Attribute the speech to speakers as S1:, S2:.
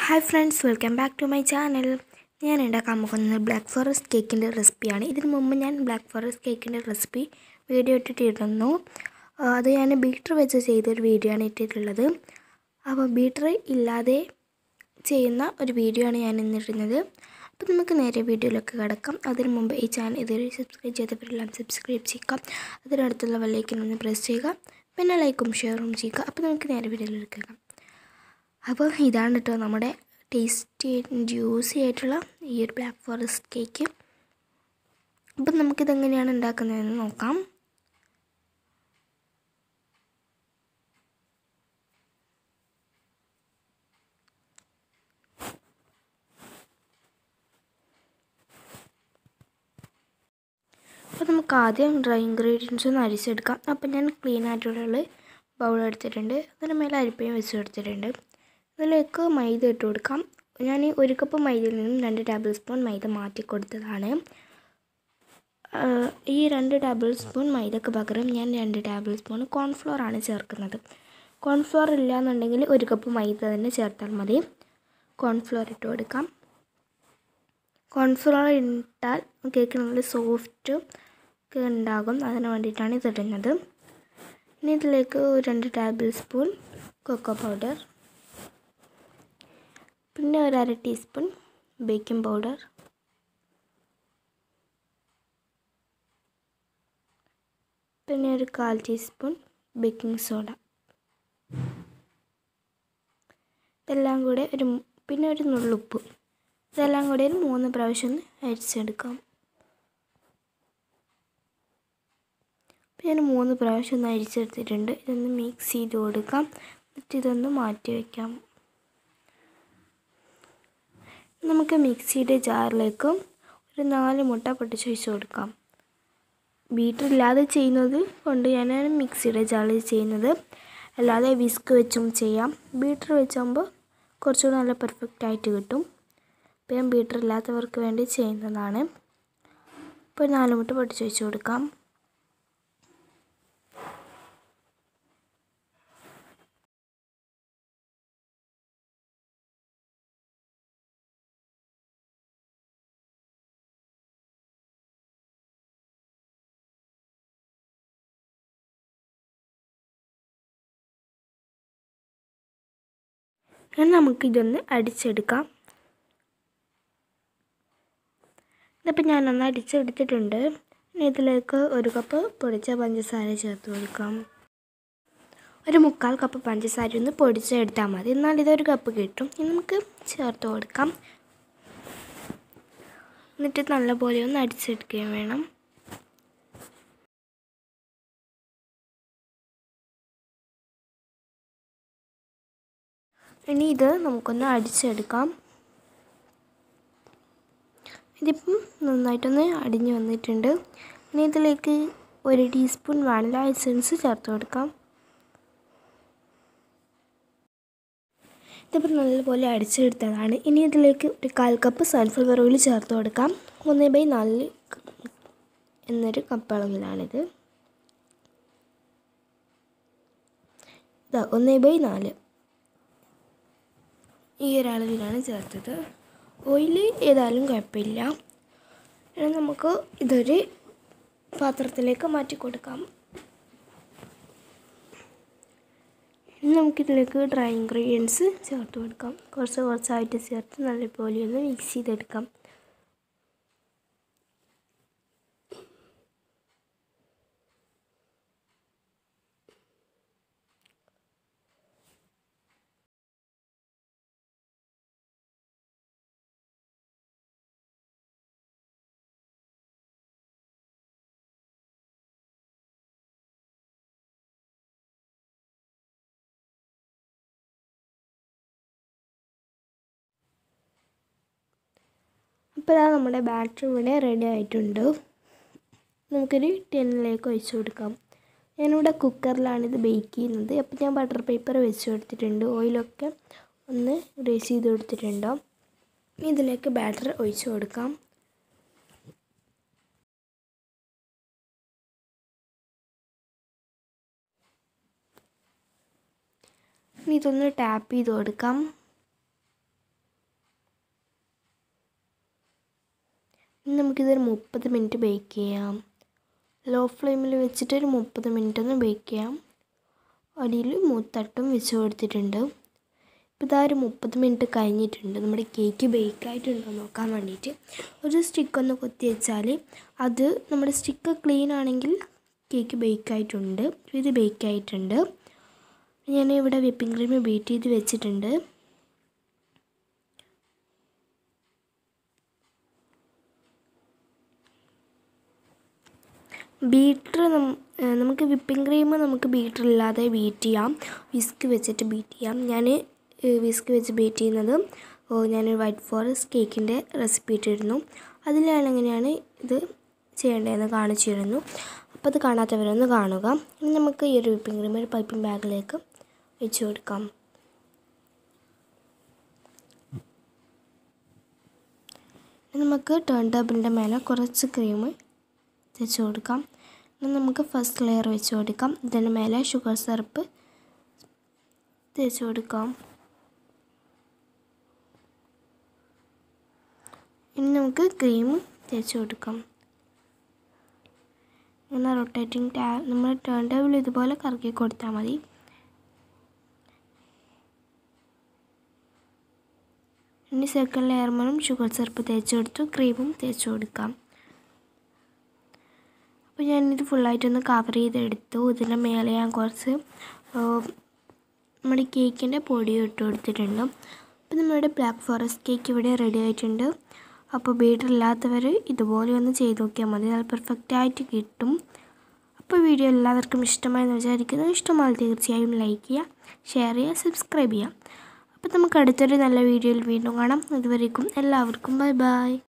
S1: hi friends welcome back to my channel ഞാൻ ഉണ്ടാക്കാൻ പോകുന്നത് ബ്ലാക്ക് ഫോറസ്റ്റ് കേക്കിൻ്റെ റെസിപ്പിയാണ് ഇതിനു മുമ്പ് ഞാൻ ബ്ലാക്ക് ഫോറസ്റ്റ് കേക്കിൻ്റെ റെസിപ്പി വീഡിയോ ഇട്ടിട്ടിരുന്നു ആ, അത് ഞാൻ ബീറ്റർ വെച്ച് ചെയ്തൊരു വീഡിയോ ആണ് ഇട്ടിട്ടുള്ളത് അപ്പോൾ ബീറ്റർ ഇല്ലാതെ ചെയ്യുന്ന ഒരു വീഡിയോ ആണ് ഞാൻ ഇന്നിടുന്നത് അപ്പോൾ നമുക്ക് നേരെ വീഡിയോയിലൊക്കെ കിടക്കാം അതിനു മുമ്പ് ഈ ചാനൽ ഇതുവരെ സബ്സ്ക്രൈബ് ചെയ്തവരെല്ലാം സബ്സ്ക്രൈബ് ചെയ്യുക അതിനടുത്തുള്ള ബെല്ലൈക്കൻ ഒന്ന് പ്രസ് ചെയ്യുക പിന്നെ ലൈക്കും ഷെയറും ചെയ്യുക അപ്പോൾ നമുക്ക് നേരെ വീഡിയോയിലേക്ക് കിടക്കാം അപ്പോൾ ഇതാണ് കേട്ടോ നമ്മുടെ ടേസ്റ്റി ജ്യൂസി ആയിട്ടുള്ള ഈ ഒരു ബ്ലാക്ക് ഫോറസ്റ്റ് കേക്ക് അപ്പം നമുക്കിതെങ്ങനെയാണ് ഉണ്ടാക്കുന്നതെന്ന് നോക്കാം അപ്പോൾ നമുക്ക് ആദ്യം ഡ്രൈ ഇൻഗ്രീഡിയൻസ് ഒന്ന് അരിച്ചെടുക്കാം അപ്പോൾ ഞാൻ ക്ലീൻ ആയിട്ടുള്ള ബൗൾ എടുത്തിട്ടുണ്ട് അതിന് മേലെ അരിപ്പയും വെച്ച് കൊടുത്തിട്ടുണ്ട് ഇതിലേക്ക് മൈദ ഇട്ട് കൊടുക്കാം ഞാൻ ഈ ഒരു കപ്പ് മൈദയിൽ നിന്നും രണ്ട് ടേബിൾ സ്പൂൺ മൈദ മാറ്റി കൊടുത്തതാണ് ആ, ഈ രണ്ട് ടേബിൾ സ്പൂൺ മൈദക്ക് പകരം ഞാൻ രണ്ട് ടേബിൾ സ്പൂൺ കോൺഫ്ലോർ ആണ് ചേർക്കുന്നത് കോൺഫ്ലോർ ഇല്ല എന്നുണ്ടെങ്കിൽ ഒരു കപ്പ് മൈദ തന്നെ ചേർത്താൽ മതി കോൺഫ്ലോർ ഇട്ട് കൊടുക്കാം കോൺഫ്ലോർ ഇട്ടാൽ കേക്ക് നല്ല സോഫ്റ്റ് ഒക്കെ ഉണ്ടാകും അതിന് വേണ്ടിയിട്ടാണ് ഇതിടുന്നത് ഇനി ഇതിലേക്ക് ഒരു രണ്ട് ടേബിൾ സ്പൂൺ കൊക്കോ പൗഡർ പിന്നെ ഒരു അര ടീസ്പൂൺ ബേക്കിംഗ് പൗഡർ പിന്നെ ഒരു കാൽ ടീസ്പൂൺ ബേക്കിംഗ് സോഡ ഇതെല്ലാം കൂടെ ഒരു മു- പിന്നെ ഒരു നുള്ളുപ്പ് ഇതെല്ലാം കൂടി ഒരു മൂന്ന് പ്രാവശ്യം ഒന്ന് അരിച്ചെടുക്കാം അപ്പോൾ ഞാൻ മൂന്ന് പ്രാവശ്യം ഒന്ന് അരിച്ചെടുത്തിട്ടുണ്ട് ഇതൊന്ന് മിക്സ് ചെയ്ത് കൊടുക്കാം എന്നിട്ട് ഇതൊന്ന് മാറ്റി വയ്ക്കാം നമുക്ക് മിക്സിയുടെ ജാറിലേക്ക് ഒരു നാല് മുട്ട പൊട്ടിച്ച് വെച്ച് കൊടുക്കാം ബീറ്റർ ഇല്ലാതെ ചെയ്യുന്നത് കൊണ്ട് ഞാനാണ് മിക്സിയുടെ ജാറിൽ ചെയ്യുന്നത് അല്ലാതെ വിസ്ക് വെച്ചും ചെയ്യാം ബീറ്റർ വെച്ചാകുമ്പോൾ കുറച്ചുകൂടി നല്ല പെർഫെക്റ്റ് ആയിട്ട് കിട്ടും അപ്പോൾ ഞാൻ ബീറ്റർ ഇല്ലാത്തവർക്ക് വേണ്ടി ചെയ്യുന്നതാണ് ഇപ്പോൾ ഒരു നാല് മുട്ട പൊട്ടിച്ച് വെച്ച് കൊടുക്കാം ഇനി നമുക്കിതൊന്ന് അടിച്ചെടുക്കാം ഇതിപ്പോൾ ഞാനൊന്ന് അടിച്ചെടുത്തിട്ടുണ്ട് ഇനി ഇതിലേക്ക് ഒരു കപ്പ് പൊടിച്ച പഞ്ചസാര ചേർത്ത് കൊടുക്കാം ഒരു മുക്കാൽ കപ്പ് പഞ്ചസാര ഒന്ന് പൊടിച്ചെടുത്താൽ മതി എന്നാൽ ഇതൊരു കപ്പ് കിട്ടും ഇനി നമുക്ക് ചേർത്ത് കൊടുക്കാം എന്നിട്ട് നല്ലപോലെ ഒന്ന് അടിച്ചെടുക്കുകയും വേണം ഇനി ഇത് നമുക്കൊന്ന് അടിച്ചെടുക്കാം ഇതിപ്പം നന്നായിട്ടൊന്ന് അടിഞ്ഞു വന്നിട്ടുണ്ട് ഇനി ഇതിലേക്ക് ഒരു ടീസ്പൂൺ വാനില എസൻസ് ചേർത്ത് കൊടുക്കാം ഇതിപ്പോൾ നല്ലപോലെ അടിച്ചെടുത്തതാണ് ഇനി ഇതിലേക്ക് ഒരു കാൽ കപ്പ് സൺഫ്ലവർ ഓയിൽ ചേർത്ത് കൊടുക്കാം ഒന്ന് ബൈ നാല് എന്നൊരു കപ്പ് അളവിലാണിത് ഇതാ ഒന്ന് ബൈ നാല് ഈ ഒരു അളവിലാണ് ചേർത്തത് ഓയിൽ ഏതായാലും കുഴപ്പമില്ല ഇനി നമുക്ക് ഇതൊരു പാത്രത്തിലേക്ക് മാറ്റി കൊടുക്കാം ഇനി നമുക്കിതിലേക്ക് ഡ്രൈ ഇൻഗ്രീഡിയൻസ് ചേർത്ത് കൊടുക്കാം കുറച്ച് കുറച്ചായിട്ട് ചേർത്ത് നല്ലപോലെ ഒന്ന് മിക്സ് ചെയ്തെടുക്കാം അപ്പോൾ ഇതാ നമ്മുടെ ബാറ്റർ ഇവിടെ റെഡി ആയിട്ടുണ്ട് നമുക്കൊരു ടെന്നിലേക്ക് ഒഴിച്ചു കൊടുക്കാം ഞാനിവിടെ കുക്കറിലാണ് ഇത് ബേക്ക് ചെയ്യുന്നത് അപ്പോൾ ഞാൻ ബട്ടർ പേപ്പർ വെച്ച് കൊടുത്തിട്ടുണ്ട് ഓയിലൊക്കെ ഒന്ന് ഗ്രേസ് ചെയ്ത് കൊടുത്തിട്ടുണ്ട് ഇനി ഇതിലേക്ക് ബാറ്റർ ഒഴിച്ചു കൊടുക്കാം ഇനി ഇതൊന്ന് ടാപ്പ് ചെയ്ത് കൊടുക്കാം ഇനി നമുക്കിതൊരു മുപ്പത് മിനിറ്റ് ബേക്ക് ചെയ്യാം ലോ ഫ്ലെയിമിൽ വെച്ചിട്ട് ഒരു മുപ്പത് മിനിറ്റ് ഒന്ന് ബേക്ക് ചെയ്യാം അടിയിൽ മൂത്തട്ടും വെച്ച് കൊടുത്തിട്ടുണ്ട് ഇപ്പോൾ ഇതാ ഒരു മുപ്പത് മിനിറ്റ് കഴിഞ്ഞിട്ടുണ്ട് നമ്മുടെ കേക്ക് ബേക്ക് ആയിട്ടുണ്ടോ നോക്കാൻ വേണ്ടിയിട്ട് ഒരു സ്റ്റിക്ക് ഒന്ന് കൊത്തി വെച്ചാൽ അത് നമ്മുടെ സ്റ്റിക്ക് ക്ലീൻ ആണെങ്കിൽ കേക്ക് ബേക്ക് ആയിട്ടുണ്ട് ഇത് ബേക്ക് ആയിട്ടുണ്ട് ഞാൻ ഇവിടെ വിപ്പിംഗ് ക്രീം ബീറ്റ് ചെയ്ത് വെച്ചിട്ടുണ്ട് ബീറ്റർ നമുക്ക് വിപ്പിംഗ് ക്രീം നമുക്ക് ബീറ്റർ ഇല്ലാതെ ബീറ്റ് ചെയ്യാം വിസ്ക് വെച്ചിട്ട് ബീറ്റ് ചെയ്യാം ഞാൻ വിസ്ക് വെച്ച് ബീറ്റ് ചെയ്യുന്നത് ഞാനൊരു വൈറ്റ് ഫോറസ്റ്റ് കേക്കിൻ്റെ റെസിപ്പി ഇട്ടിരുന്നു അതിലാണ് എങ്ങനെയാണ് ഇത് ചെയ്യേണ്ടതെന്ന് കാണിച്ചു തരുന്നു അപ്പോൾ അത് കാണാത്തവരൊന്ന് കാണുക ഇനി നമുക്ക് ഈ ഒരു വിപ്പിംഗ് ക്രീം ഒരു പൈപ്പിംഗ് ബാഗിലേക്ക് വെച്ച് കൊടുക്കാം ഇനി നമുക്ക് ടേൺ ടേബിളിൻ്റെ മേലെ കുറച്ച് ക്രീം തേച്ച് കൊടുക്കാം ഇനി നമുക്ക് ഫസ്റ്റ് ലെയർ വെച്ച് കൊടുക്കാം ഇതിന് മേലെ ഷുഗർ സിറപ്പ് തേച്ച് കൊടുക്കാം ഇനി നമുക്ക് ക്രീം തേച്ച് കൊടുക്കാം ഇങ്ങനെ റൊട്ടേറ്റിംഗ് ടാ നമ്മൾ ടേൺ ടേബിൾ ഇതുപോലെ കറക്കി കൊടുത്താൽ മതി ഇനി സെക്കൻഡ് ലെയർ മേലും ഷുഗർ സിറപ്പ് തേച്ച് കൊടുത്തു ക്രീമും തേച്ച് കൊടുക്കാം അപ്പോൾ ഞാനിത് ഫുള്ളായിട്ടൊന്ന് കവർ ചെയ്തെടുത്തു ഇതിൻ്റെ മേലെ ഞാൻ കുറച്ച് നമ്മുടെ കേക്കിൻ്റെ പൊടി ഇട്ട് കൊടുത്തിട്ടുണ്ട് അപ്പോൾ നമ്മുടെ ബ്ലാക്ക് ഫോറസ്റ്റ് കേക്ക് ഇവിടെ റെഡി ആയിട്ടുണ്ട് അപ്പോൾ ബീറ്റർ ഇല്ലാത്തവർ ഇതുപോലെ ഒന്ന് ചെയ്ത് നോക്കിയാൽ മതി നല്ല പെർഫെക്റ്റ് ആയിട്ട് കിട്ടും അപ്പോൾ വീഡിയോ എല്ലാവർക്കും ഇഷ്ടമായെന്ന് വിചാരിക്കുന്നു ഇഷ്ടമായി തീർച്ചയായും ലൈക്ക് ചെയ്യുക ഷെയർ ചെയ്യുക സബ്സ്ക്രൈബ് ചെയ്യുക അപ്പോൾ നമുക്ക് അടുത്തൊരു നല്ല വീഡിയോയിൽ വീണ്ടും കാണാം അതുവരേക്കും എല്ലാവർക്കും ബൈ ബൈ